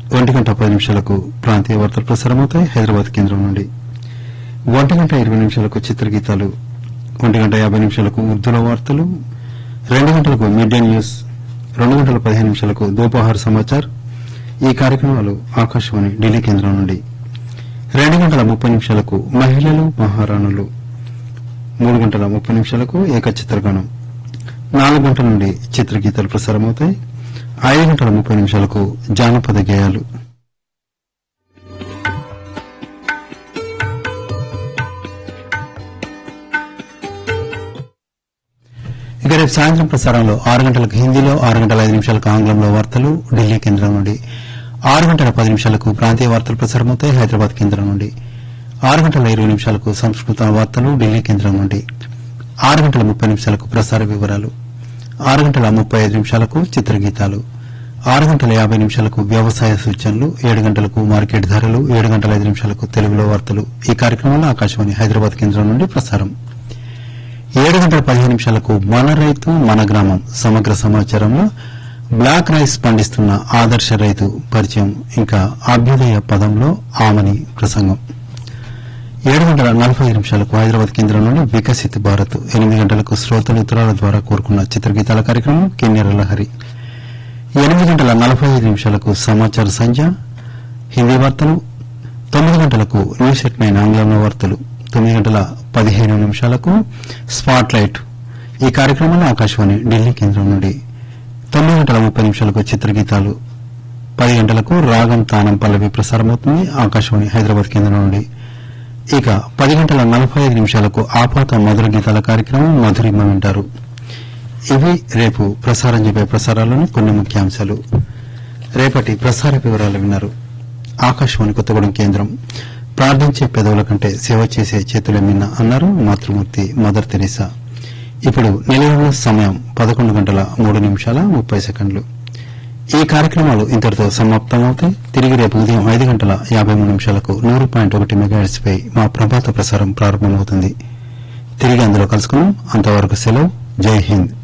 ఒంటి గంట పది నిమిషాలకు ప్రాంతీయ వార్తలు ప్రసారమవుతాయి హైదరాబాద్ కేంద్రం నుండి ఒంటి గంట ఇరవై నిమిషాలకు చిత్రగీతాలు ఒంటి గంట యాబై నిమిషాలకు ఉర్దూలో వార్తలు రెండు గంటలకు మిడ్ డే న్యూస్ రెండు గంటల పదిహేను నిమిషాలకు దోపహార సమాచార్ ఈ కార్యక్రమాలు ఆకాశవాణి ఢిల్లీ కేంద్రం నుండి రెండు గంటల ముప్పై నిమిషాలకు మహిళలు మహారాణులు మూడు గంటల ముప్పై నిమిషాలకు ఏకచిత్రగానం నాలుగు గంటల నుండి చిత్రగీతాలు ప్రసారమవుతాయి ఐదు గంటల ముప్పై నిమిషాలకు జానపద గేయాలు ఇక రేపు సాయంత్రం ప్రసారంలో ఆరు గంటలకు హిందీలో ఆరు గంటల ఐదు నిమిషాలకు ఆంగ్లంలో వార్తలు ఢిల్లీ కేంద్రం నుండి ఆరు గంటల పది నిమిషాలకు ప్రాంతీయ వార్తలు ప్రసారమవుతాయి హైదరాబాద్ కేంద్రం నుండి ఆరు గంటల ఇరవై నిమిషాలకు సంస్కృత వార్తలు ఢిల్లీ కేంద్రం నుండి ఆరు గంటల ముప్పై నిమిషాలకు ప్రసార వివరాలు ఆరు గంటల ముప్పై ఐదు నిమిషాలకు చిత్రగీతాలు ఆరు గంటల యాభై నిమిషాలకు వ్యవసాయ సూచనలు ఏడు గంటలకు మార్కెట్ ధరలు ఏడు గంటల ఐదు నిమిషాలకు తెలుగులో వార్తలు ఈ కార్యక్రమంలో ఆకాశవాణి హైదరాబాద్ కేంద్రం నుండి ప్రసారం ఏడు గంటల పదిహేను నిమిషాలకు మన రైతు మన గ్రామం సమగ్ర సమాచారంలో బ్లాక్ రైస్ పండిస్తున్న ఆదర్శ రైతు పరిచయం ఇంకా అభ్యుదయ పదంలో ఆమని ప్రసంగం ఏడు గంటల నలభై ఐదు నిమిషాలకు హైదరాబాద్ కేంద్రం నుండి వికసిత్ భారత్ ఎనిమిది గంటలకు శ్రోతలు ఉత్తరాల ద్వారా కోరుకున్న చిత్రగీతాల కార్యక్రమం కిన్నెర లహరి ఎనిమిది గంటల నలభై ఐదు నిమిషాలకు సమాచార సంధ్య హిందీ వార్తలు తొమ్మిది గంటలకు న్యూస్ ఎట్ నైన్ ఆంగ్లంలో వార్తలు తొమ్మిది గంటల పదిహేను నిమిషాలకు స్పాట్ లైట్ ఈ కార్యక్రమంలో ఆకాశవాణి ఢిల్లీ కేంద్రం నుండి తొమ్మిది గంటల ముప్పై నిమిషాలకు చిత్రగీతాలు పది గంటలకు రాగం తానం పల్లవి ప్రసారమవుతుంది ఆకాశవాణి హైదరాబాద్ కేంద్రం నుండి ఇక పది గంటల నలభై ఐదు నిమిషాలకు ఆపాత మధుర గీతాల కార్యక్రమం మధురిమ వింటారు ఇవి రేపు ప్రసారం చెప్పే ప్రసారాల్లోని కొన్ని ముఖ్యాంశాలు రేపటి ప్రసార వివరాలు విన్నారు ఆకాశవాణి కొత్తగూడెం కేంద్రం ప్రార్థించే పెదవుల కంటే సేవ చేసే చేతులే మిన్న అన్నారు మాతృమూర్తి మదర్ తెరీసా ఇప్పుడు నిలయంలో సమయం పదకొండు గంటల మూడు నిమిషాల ముప్పై సెకండ్లు ఈ కార్యక్రమాలు ఇంతటితో సమాప్తమవుతాయి తిరిగి రేపు ఉదయం ఐదు గంటల యాబై మూడు నిమిషాలకు నూరు పాయింట్ ఒకటి మెగాహెట్స్ పై మా ప్రభాత ప్రసారం ప్రారంభమవుతుంది తిరిగి అందులో కలుసుకున్నాం అంతవరకు సెలవు జై హింద్